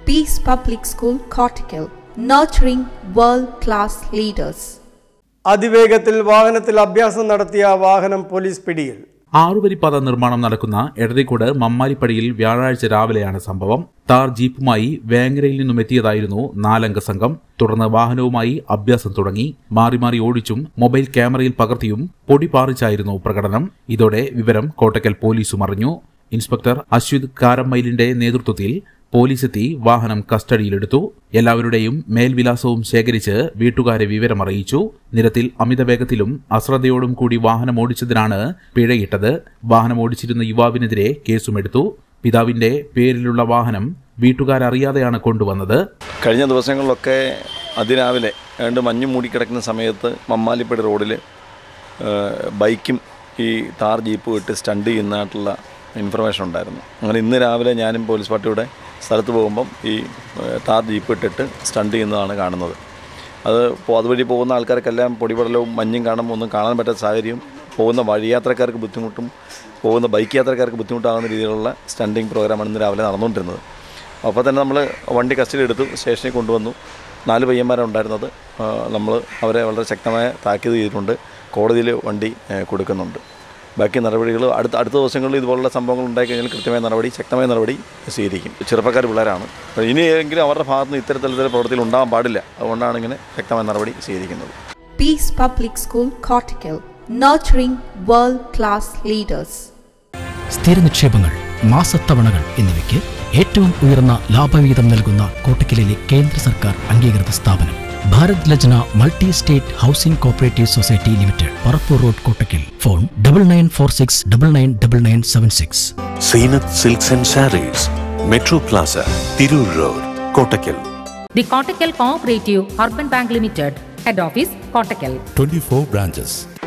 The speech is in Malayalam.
Peace Public School, Cortical, nurturing world class leaders. അതിവേഗത്തിൽ വാഹനത്തിൽ അഭ്യാസം നടത്തിയ വാഹനം പോലീസ് പിടിയിൽ ആറുവരിപ്പാത നിർമ്മാണം നടക്കുന്ന എടരിക്കോട് മമ്മാരിപ്പടിയിൽ വ്യാഴാഴ്ച രാവിലെയാണ് സംഭവം താർ ജീപ്പുമായി വേങ്ങരയിൽ നിന്നും എത്തിയതായിരുന്നു നാലംഗ സംഘം തുടർന്ന് വാഹനവുമായി അഭ്യാസം തുടങ്ങി മാറി മാറി ഓടിച്ചും മൊബൈൽ ക്യാമറയിൽ പകർത്തിയും പൊടി പാറിച്ചായിരുന്നു പ്രകടനം ഇതോടെ വിവരം കോട്ടക്കൽ പോലീസും അറിഞ്ഞു ഇൻസ്പെക്ടർ അശ്വിത് കാരമ്മയിലിന്റെ നേതൃത്വത്തിൽ പോലീസെത്തി വാഹനം കസ്റ്റഡിയിലെടുത്തു എല്ലാവരുടെയും മേൽവിലാസവും ശേഖരിച്ച് വീട്ടുകാരെ വിവരമറിയിച്ചു നിരത്തിൽ അമിതവേഗത്തിലും അശ്രദ്ധയോടും കൂടി വാഹനം ഓടിച്ചതിനാണ് പിഴയിട്ടത് വാഹനം ഓടിച്ചിരുന്ന യുവാവിനെതിരെ കേസുമെടുത്തു പിതാവിന്റെ പേരിലുള്ള വാഹനം വീട്ടുകാരറിയാതെയാണ് കൊണ്ടുവന്നത് കഴിഞ്ഞ ദിവസങ്ങളിലൊക്കെ അതിരാവിലെ ഏതാണ്ട് മഞ്ഞ് മൂടിക്കിടക്കുന്ന സമയത്ത് മമ്മാലിപ്പടി റോഡിൽ ബൈക്കും ഈ താർ ജീപ്പും ഇട്ട് സ്റ്റണ്ട് ചെയ്യുന്നതായിട്ടുള്ള ഇൻഫർമേഷൻ ഉണ്ടായിരുന്നു അങ്ങനെ ഇന്ന് രാവിലെ ഞാനും പോലീസ് പാർട്ടിയുടെ സ്ഥലത്ത് പോകുമ്പം ഈ ഏഹ്, താർ ജീപ്പ് ഇട്ടിട്ട് സ്റ്റണ്ട് ചെയ്യുന്നതാണ് കാണുന്നത് അത് ഇപ്പോൾ അതുവഴി പോകുന്ന ആൾക്കാർക്കെല്ലാം പൊടിപടലവും മഞ്ഞും കാണുമ്പോൾ ഒന്നും കാണാൻ പറ്റാത്ത സാഹചര്യം പോകുന്ന വഴിയാത്രക്കാർക്ക് ബുദ്ധിമുട്ടും പോകുന്ന ബൈക്ക് യാത്രക്കാർക്ക് ബുദ്ധിമുട്ടാകുന്ന രീതിയിലുള്ള സ്റ്റണ്ടിങ് പ്രോഗ്രാമാണ് ഇന്ന് രാവിലെ നടന്നുകൊണ്ടിരുന്നത് അപ്പോൾ തന്നെ നമ്മൾ വണ്ടി കസ്റ്റഡി എടുത്തു സ്റ്റേഷനിൽ കൊണ്ടുവന്നു നാല് പയ്യന്മാരാണ് ഉണ്ടായിരുന്നത് നമ്മൾ അവരെ വളരെ ശക്തമായ താക്കീത് ചെയ്തിട്ടുണ്ട് കോടതിയിൽ വണ്ടി ഏഹ്, കൊടുക്കുന്നുണ്ട് ബാക്കി നടപടികൾ അടുത്ത അടുത്ത ദിവസങ്ങളിൽ ഇതുപോലുള്ള സംഭവങ്ങൾ ഉണ്ടായി കഴിഞ്ഞാൽ കൃത്യമായ നടപടി ശക്തമായ നടപടി സ്വീകരിക്കും ചെറുപ്പക്കാർ പിള്ളേരാണ് അപ്പോൾ ഇനിയെങ്കിലും അവരുടെ ഭാഗത്ത് നിന്ന് ഇത്തരത്തിലുള്ള പ്രവൃത്തികൾ ഉണ്ടാകാൻ പാടില്ല അതുകൊണ്ടാണ് ഇങ്ങനെ ശക്തമായ നടപടി സ്വീകരിക്കുന്നത് Peace Public School, Cortical, nurturing world class leaders. സ്ഥിര നിക്ഷേപങ്ങൾ മാസത്തവണകൾ എന്നിവയ്ക്ക് ഏറ്റവും ഉയർന്ന ലാഭവിഹിതം നൽകുന്ന കോട്ടക്കലിലെ കേന്ദ്ര സർക്കാർ അംഗീകൃത സ്ഥാപനം Bharat Lajna multi state housing cooperative society limited Parappur road Kottakkal phone double nine four six double nine double nine seven six Zeenath silks and saris metro plaza Tirur road Kottakkal The Kottakkal Cooperative Urban Bank Limited, Head Office, Kottakkal. 24 branches